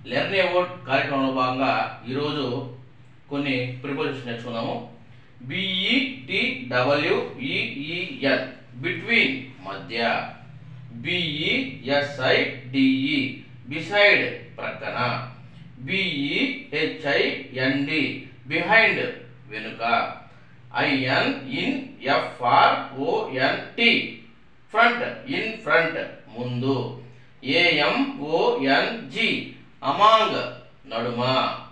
learn about కార్యక్రమంలో భాగంగా ఈరోజు కొన్ని ప్రిపోజిషన్ నేర్చుకున్నాము బిఈటిడబ్ల్యూఈఈఎల్ బిట్వీన్ మధ్య బిఈఎస్ఐడిఈ బిసైడ్ ప్రక్కన బిఈహెచ్ఐఎన్డి బిహైండ్ వెనుక I N in F R O N T front in front ముందు ఏఎంఓఎన్జి అమాంగ్ నడుమ